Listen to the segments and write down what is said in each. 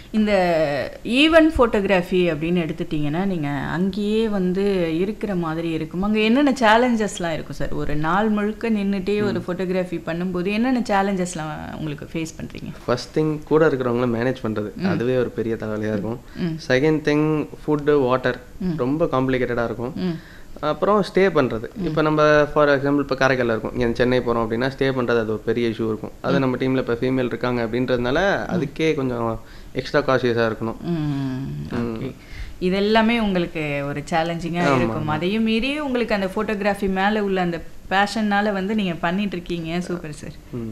இந்த event photography அப்படின்னு எடுத்துட்டிங்கன்னா நீங்கள் அங்கேயே வந்து இருக்கிற மாதிரி இருக்கும் அங்கே என்னென்ன சேலஞ்சஸ்லாம் இருக்கும் சார் ஒரு நாள் முழுக்க நின்றுட்டே ஒரு ஃபோட்டோகிராஃபி பண்ணும்போது என்னென்ன சேலஞ்சஸ்லாம் உங்களுக்கு ஃபேஸ் பண்ணுறீங்க ஃபர்ஸ்ட் திங் கூட இருக்கிறவங்கள மேனேஜ் பண்ணுறது அதுவே ஒரு பெரிய தலைவலியாக இருக்கும் செகண்ட் திங் ஃபுட்டு வாட்டர் ரொம்ப காம்ப்ளிகேட்டடாக இருக்கும் அப்புறம் ஸ்டே பண்ணுறது இப்போ நம்ம ஃபார் எக்ஸாம்பிள் இப்போ காரைக்காலில் இருக்கும் இங்கே சென்னை போகிறோம் அப்படின்னா ஸ்டே பண்ணுறது அது ஒரு பெரிய இஷ்யூ இருக்கும் அது நம்ம டீமில் இப்போ ஃபீமேல் இருக்காங்க அப்படின்றதுனால அதுக்கே கொஞ்சம் எக்ஸ்ட்ரா காஷியஸாக இருக்கணும் ஓகே இது எல்லாமே உங்களுக்கு ஒரு சேலஞ்சிங்காக இருக்கும் அதையும் மீறி உங்களுக்கு அந்த ஃபோட்டோகிராஃபி மேலே உள்ள அந்த பேஷன்னால வந்து நீங்கள் பண்ணிட்டு இருக்கீங்க சூப்பர் சார் ம்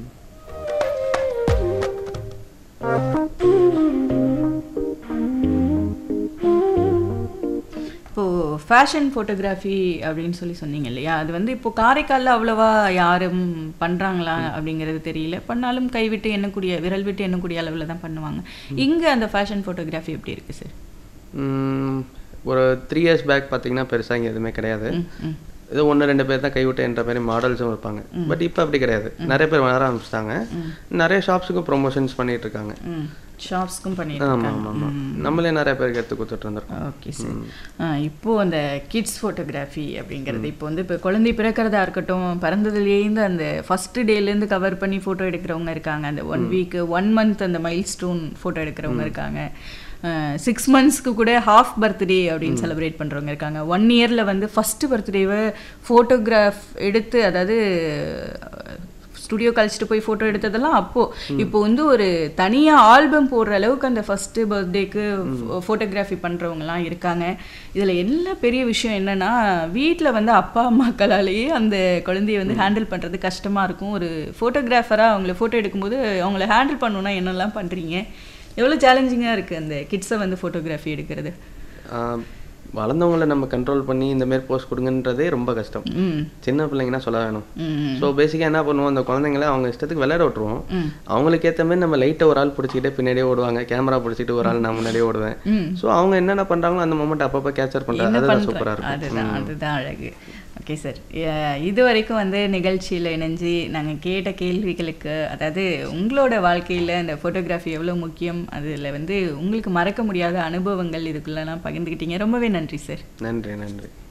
இப்போது ஃபேஷன் ஃபோட்டோகிராஃபி அப்படின்னு சொல்லி சொன்னீங்க இல்லையா அது வந்து இப்போ காரைக்காலில் அவ்வளவா யாரும் பண்ணுறாங்களா அப்படிங்கிறது தெரியல பண்ணாலும் கைவிட்டு எண்ணக்கூடிய விரல் விட்டு எண்ணக்கூடிய அளவில் தான் பண்ணுவாங்க இங்கே அந்த ஃபேஷன் ஃபோட்டோகிராஃபி எப்படி இருக்குது சார் ம், ஒரு த்ரீ இயர்ஸ் பேக் பார்த்தீங்கன்னா பெருசாக இங்கே எதுவுமே கிடையாது ம் இது ஒன்று ரெண்டு பேர் தான் கைவிட்டேன்ற மாதிரி மாடல்ஸும் இருப்பாங்க பட் இப்போ அப்படி கிடையாது நிறைய பேர் வர ஆரம்பிச்சிட்டாங்க நிறைய ஷாப்ஸுக்கும் ப்ரொமோஷன்ஸ் பண்ணிட்டு இருக்காங்க ம் ஷாப்ஸ்க்கும் பண்ணிட்டு ஆமாம் ஆமாம் ஆமாம் நம்மளே நிறைய பேருக்கு எடுத்து கொடுத்துட்டு இருந்திருக்கோம் ஓகே சார் இப்போ அந்த கிட்ஸ் ஃபோட்டோகிராஃபி அப்படிங்கிறது இப்போ வந்து இப்போ குழந்தை பிறக்கிறதா இருக்கட்டும் பிறந்ததுலேருந்து அந்த ஃபர்ஸ்ட் டேலேருந்து கவர் பண்ணி ஃபோட்டோ எடுக்கிறவங்க இருக்காங்க அந்த ஒன் வீக் ஒன் மந்த் அந்த மைல் ஸ்டோன் ஃபோட்டோ எடுக்கிறவங்க இருக்காங்க சிக்ஸ் மந்த்ஸ்க்கு கூட ஹாஃப் பர்த்டே அப்படின்னு செலிப்ரேட் பண்ணுறவங்க இருக்காங்க ஒன் இயரில் வந்து ஃபஸ்ட்டு பர்த்டேவை ஃபோட்டோகிராஃப் எடுத்து அதாவது ஸ்டுடியோ கழிச்சிட்டு போய் ஃபோட்டோ எடுத்ததெல்லாம் அப்போது இப்போ வந்து ஒரு தனியாக ஆல்பம் போடுற அளவுக்கு அந்த ஃபஸ்ட்டு பர்த்டேக்கு ஃபோட்டோகிராஃபி பண்ணுறவங்கலாம் இருக்காங்க இதில் எல்லா பெரிய விஷயம் என்னன்னா வீட்டில் வந்து அப்பா அம்மாக்களாலேயே அந்த குழந்தைய வந்து ஹேண்டில் பண்ணுறது கஷ்டமாக இருக்கும் ஒரு ஃபோட்டோகிராஃபராக அவங்கள ஃபோட்டோ எடுக்கும்போது அவங்கள ஹேண்டில் பண்ணணுன்னா என்னெல்லாம் பண்ணுறீங்க எவ்வளோ சேலஞ்சிங்காக இருக்குது அந்த கிட்ஸை வந்து ஃபோட்டோகிராஃபி எடுக்கிறது ஆஹ், வளர்ந்தவங்கள நம்ம கண்ட்ரோல் பண்ணி இந்த மாதிரி போஸ்ட் கொடுங்கன்றதே ரொம்ப கஷ்டம் ம் சின்ன பிள்ளைங்கன்னா சொல்ல வேணும் ம் ஸோ பேசிக்காக என்ன பண்ணுவோம் அந்த குழந்தைங்கள அவங்க இஷ்டத்துக்கு விளையாட விட்டுருவோம் ம். அவங்களுக்கு ஏற்ற மாதிரி நம்ம லைட்டை ஒரு ஆள் பிடிச்சிக்கிட்டே பின்னாடியே ஓடுவாங்க கேமரா பிடிச்சிட்டு ஒரு ஆள் நான் முன்னாடியே ஓடுவேன் ம் ஸோ அவங்க என்னென்ன பண்ணுறாங்களோ அந்த மொமெண்ட் அப்பப்போ கேப்சர் பண்ணுறது என்ன அதுதான் சூப்பராக பண்ற இருக்கும் அதுதான் அதுதான் அழகு ஓகே சார் இது வரைக்கும் வந்து நிகழ்ச்சியில் இணைஞ்சு நாங்கள் கேட்ட கேள்விகளுக்கு அதாவது உங்களோட வாழ்க்கையில் இந்த ஃபோட்டோகிராஃபி எவ்வளோ முக்கியம் அதில் வந்து உங்களுக்கு மறக்க முடியாத அனுபவங்கள் இதுக்குள்ளெல்லாம் பகிர்ந்துக்கிட்டீங்க ரொம்பவே நன்றி சார் நன்றி நன்றி